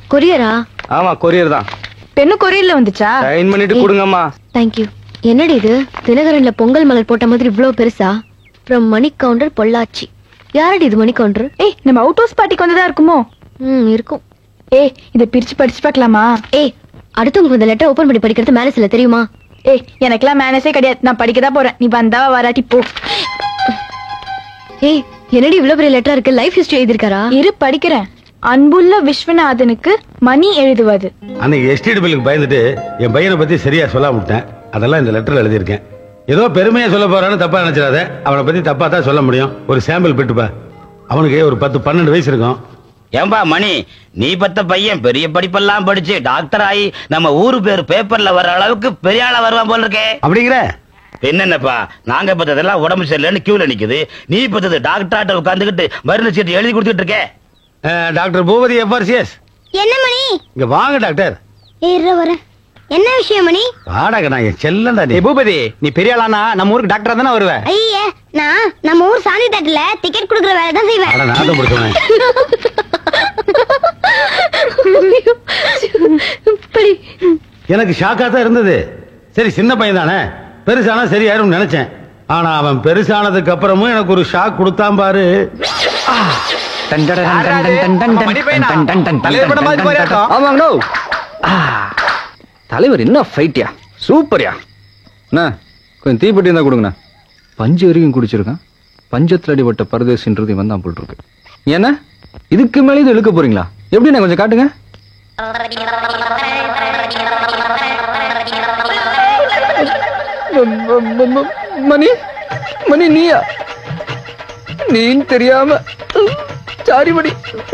கொரியரா ஆமா கொரியர் தான் பெண்ணு கொரியர்ல வந்துச்சா சைன் பண்ணிட்டு கொடுங்கம்மா தேங்க்யூ என்னடி இது தினகரன்ல பொங்கல் மலர் போட்ட மாதிரி இவ்ளோ பெருசா அப்புறம் மணி கவுண்டர் பொள்ளாச்சி யாரடி இது மணி கவுண்டர் ஏய் நம்ம அவுட் ஹவுஸ் பார்ட்டிக்கு வந்ததா இருக்குமோ ம் இருக்கும் ஏய் இத பிரிச்சு படிச்சு பார்க்கலாமா ஏய் அடுத்தவங்க இந்த லெட்டர் ஓபன் பண்ணி படிக்கிறது மேனஸ் இல்ல தெரியுமா ஏய் எனக்கெல்லாம் மேனஸே கிடையாது நான் படிக்க தான் போறேன் நீ வந்தா வராட்டி போ ஏய் என்னடி இவ்ளோ பெரிய லெட்டரா இருக்கு லைஃப் ஹிஸ்டரி எழுதிருக்காரா இரு படிக்கிறேன் அன்புள்ள விஸ்வநாதனுக்கு மணி எழுதுவது அன்னைக்கு எஸ்டேட் பில்லுக்கு பயந்துட்டு என் பையனை பத்தி சரியா சொல்லாம விட்டேன் அதெல்லாம் இந்த லெட்டர்ல எழுதியிருக்கேன் ஏதோ பெருமையா சொல்ல போறான்னு தப்பா நினைச்சிடாத அவனை பத்தி தப்பா தான் சொல்ல முடியும் ஒரு சாம்பிள் பெட்டுப்பா அவனுக்கு ஒரு பத்து பன்னெண்டு வயசு இருக்கும் ஏம்பா மணி நீ பத்த பையன் பெரிய படிப்பெல்லாம் படிச்சு டாக்டர் ஆகி நம்ம ஊரு பேர் பேப்பர்ல வர்ற அளவுக்கு பெரிய ஆளா வருவான் போல இருக்கே அப்படிங்கிற என்னென்னப்பா நாங்க பத்ததெல்லாம் உடம்பு சரியில்லைன்னு கியூல நிக்குது நீ பத்தது டாக்டர் உட்காந்துக்கிட்டு மருந்து சீட்டு எழுதி கொடுத்துட்டு இருக்கே அஹ், டாக்டர் பூபதி எஃப்ஆர்சிஎஸ் என்ன மணி இங்க வாங்க டாக்டர் ஏற வரேன் என்ன விஷயம் மணி வாடகை நான் என் செல்லண்டா நீ ஏ பூபதி நீ பெரிய ஆளானா நம்ம ஊருக்கு டாக்டரா தானே வருவ ஐயே நான் நம்ம ஊர் சாந்தி தட்டுல டிக்கெட் கொடுக்குற வேலை தான் செய்வேன் அட நாதம் பிடிச்சவன் படி எனக்கு ஷாக்கா தான் இருந்தது சரி சின்ன பையன் தானே பெருசானா சரியாயிரும் நினைச்சேன் ஆனா அவன் பெருசானதுக்கு அப்புறமும் எனக்கு ஒரு ஷாக் கொடுத்தான் பாரு டன் டன் டன் டன் டன் டன் டன் மணி பையனா? டன் டன் டன் தலைவர் படம் மாதிரி போறியா இருக்கும்? ஆமாங்க நோ தலைவர் என்ன ஃபைட்யா சூப்பர்யா அண்ணா கொஞ்சம் தீப்பெட்டி இருந்தா கொடுங்கண்ணா பஞ்சு வரைக்கும் குடிச்சிருக்கான் பஞ்சத்துல அடிபட்ட பரதேசின்றது இவன் தான் போல் இருக்கு ஏன்னா இதுக்கு மேலே இது இழுக்க போறீங்களா எப்படிண்ணா கொஞ்சம் காட்டுங்க ம- ம- ம- மணி மணி நீயா நீன்னு தெரியாம சாரி மணி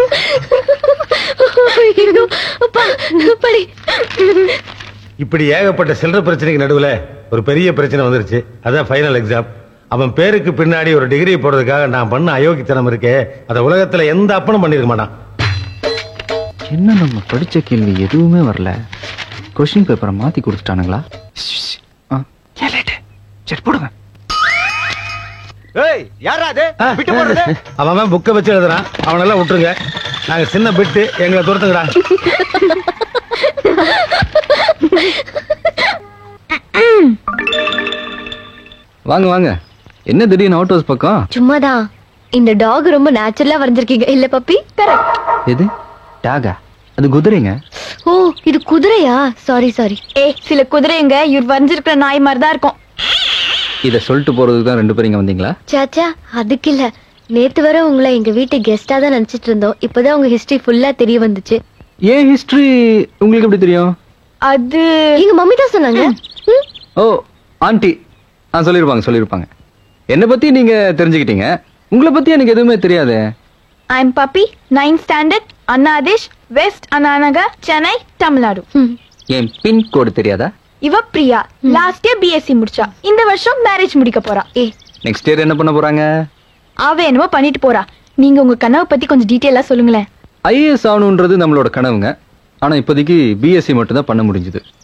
ஐயோ, அப்பா, படி இப்படி ஏகப்பட்ட சில்லற பிரச்சனைக்கு நடுவுல ஒரு பெரிய பிரச்சனை வந்துருச்சு அதான் ஃபைனல் எக்ஸாம் அவன் பேருக்கு பின்னாடி ஒரு டிகிரி போடுறதுக்காக நான் பண்ண அயோக்கித்தனம் இருக்கே அதை உலகத்துல எந்த அப்பனும் பண்ணிருக்க மாட்டான் என்ன நம்ம படிச்ச கேள்வி எதுவுமே வரல கொஸ்டின் பேப்பரை மாத்தி கொடுத்துட்டானுங்களா ஆ, ஏன் late? சரி போடுங்க ஏய் யாரா அது விட்டு போறது அவன் அவன் புக்கை வச்சு எழுதுறான் அவனெல்லாம் விட்டுருங்க நாங்க சின்ன பிட்டு எங்களை துரத்துங்கடா வாங்க வாங்க என்ன திடீர்னு அவுட் ஹவுஸ் பக்கம் சும்மாதான் இந்த டாக் ரொம்ப நேச்சுரலா வரைஞ்சிருக்கீங்க இல்ல பப்பி எது டாகா அது குதிரைங்க ஓ இது குதிரையா சாரி சாரி ஏய் சில குதிரைங்க இவர் வரைஞ்சிருக்கிற நாய் மாதிரி தான் இருக்கும் இத சொல்லிட்டு போறதுக்கு தான் ரெண்டு பேரும் இங்க வந்தீங்களா சாச்சா அதுக்கு இல்ல நேத்து வரை உங்களை எங்க வீட்டு கெஸ்டா தான் நினைச்சிட்டு இருந்தோம் இப்பதான் உங்க ஹிஸ்டரி ஃபுல்லா தெரிய வந்துச்சு ஏன் ஹிஸ்டரி உங்களுக்கு எப்படி தெரியும் அது எங்க மம்மி தான் சொன்னாங்க ம், ஓ ஆண்டி ஆ சொல்லிருப்பாங்க சொல்லிருப்பாங்க என்னை பத்தி நீங்க தெரிஞ்சுக்கிட்டீங்க உங்களை பத்தி எனக்கு எதுவுமே தெரியாதே I am Pappi ninth standard அண்ணாதேஷ் வெஸ்ட் அண்ணாநகர் சென்னை தமிழ்நாடு ம். என் பின் கோடு தெரியாதா இவ பிரியா லாஸ்ட் இயர் பிஎஸ்சி முடிச்சா இந்த வருஷம் மேரேஜ் முடிக்க போறா ஏ நெக்ஸ்ட் இயர் என்ன பண்ண போறாங்க அவ என்னமோ பண்ணிட்டு போறா நீங்க உங்க கனவை பத்தி கொஞ்சம் டீட்டெயிலா சொல்லுங்களேன் ஐஏஎஸ் ஆகணுன்றது நம்மளோட கனவுங்க ஆனா இப்போதைக்கு பிஎஸ்சி மட்டும் தான் பண்ண முடிஞ்சுது